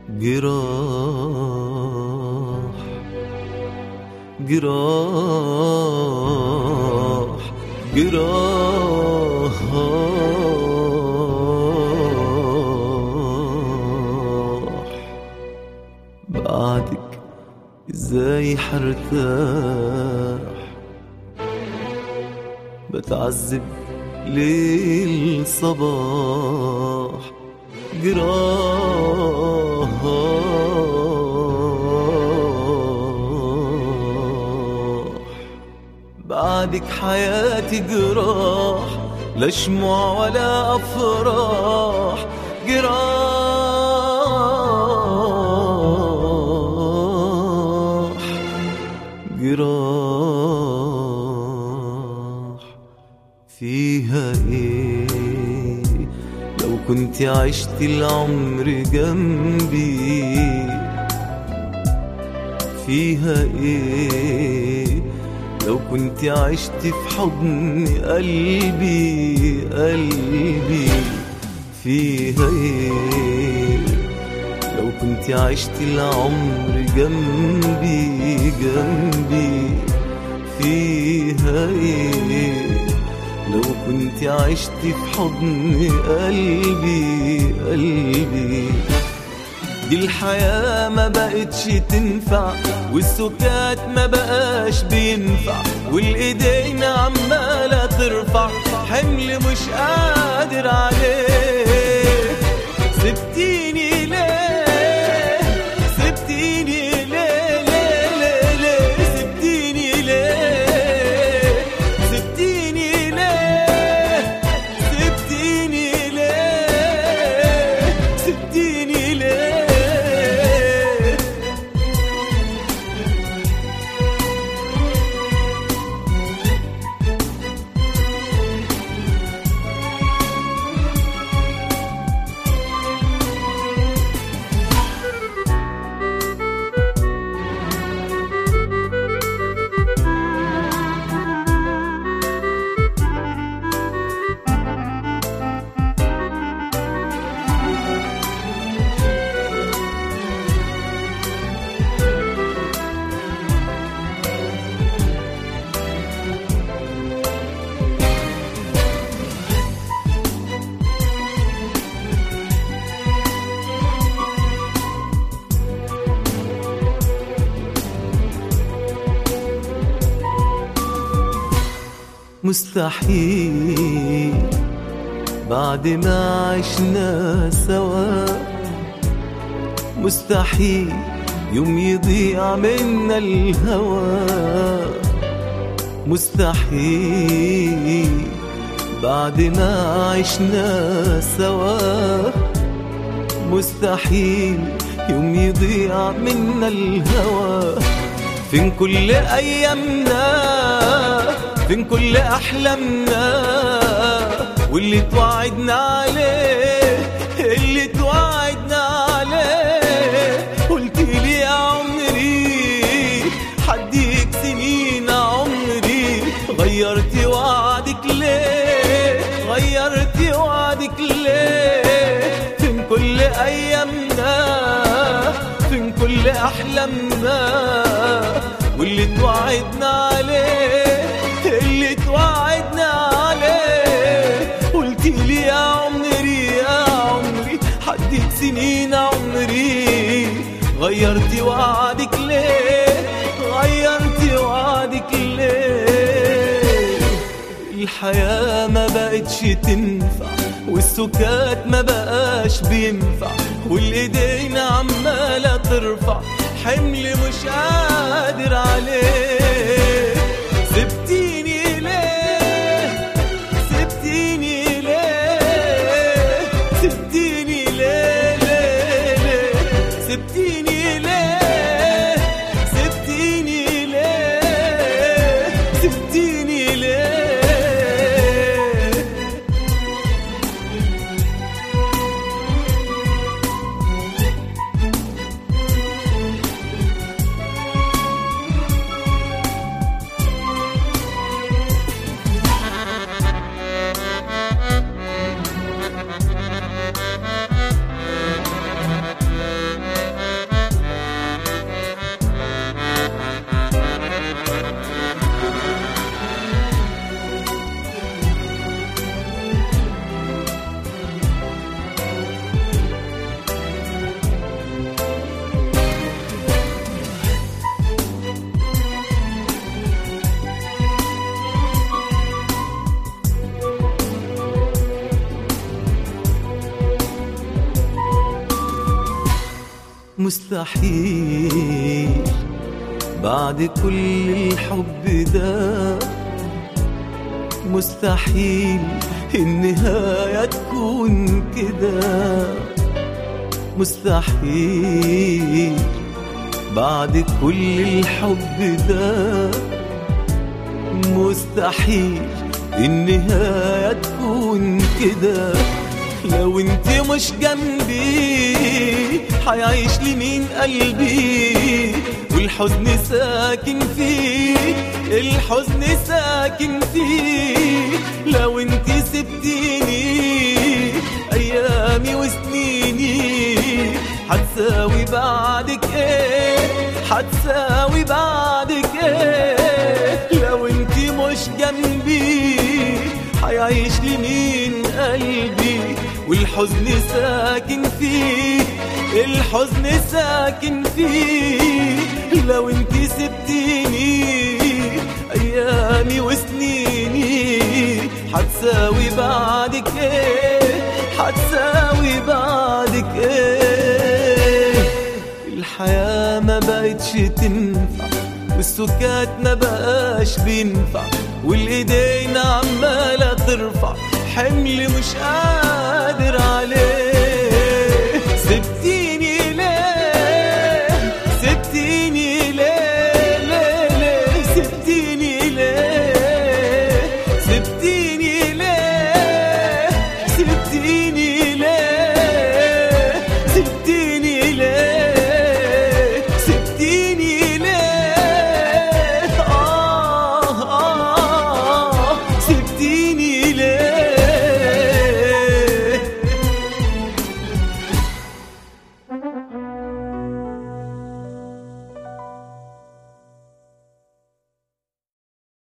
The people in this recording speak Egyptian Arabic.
جراح جراح جراح بعدك ازاي حرتاح بتعذب ليل صباح جراح بعدك حياتي جراح لا شموع ولا أفراح جراح جراح فيها ايه لو كنت عشت العمر جنبي فيها ايه لو كنت عشت في حضن قلبي قلبي فيها ايه لو كنت عشت العمر جنبي جنبي فيها ايه لو كنت عشت في حضن قلبي قلبي دي الحياة ما بقتش تنفع والسكات ما بقاش بينفع والايدين عمالة ترفع حمل مش قادر عليه سبتيني ليه سبتيني ليه ليه ليه ليه سبتيني ليه سبتيني ليه سبتيني ليه سبتيني ليه مستحيل بعد ما عشنا سوا مستحيل يوم يضيع منا الهوى مستحيل بعد ما عشنا سوا مستحيل يوم يضيع منا الهوى فين كل ايامنا فين كل احلامنا واللي توعدنا عليه اللي توعدنا عليه قلت لي يا عمري حديك سنين عمري غيرت وعدك ليه غيرت وعدك ليه فين كل ايامنا فين كل احلامنا واللي توعدنا عليه اللي توعدنا عليه قلت لي يا عمري يا عمري حديت سنين عمري غيرت وعدك ليه غيرت وعدك ليه الحياة ما بقتش تنفع والسكات ما بقاش بينفع والايدين عمالة ترفع حمل مش قادر عليه سبتيني ليه سبتيني ليه سبتيني ليه ليه ليه سبتيني ليه سبتيني ليه سبتيني ليه مستحيل بعد كل الحب ده مستحيل النهاية تكون كده مستحيل بعد كل الحب ده مستحيل النهاية تكون كده لو انت مش جنبي حيعيش لمين قلبي والحزن ساكن فيه الحزن ساكن فيه لو انت سبتيني ايامي وسنيني هتساوي بعدك ايه هتساوي بعدك ايه لو انت مش جنبي حيعيش لمين قلبي والحزن ساكن فيه الحزن ساكن فيه لو انت سبتيني ايامي وسنيني هتساوي بعدك ايه هتساوي بعدك ايه الحياة ما بقتش تنفع والسكات ما بقاش بينفع والايدين عمالة ترفع حمل مش قادر عليه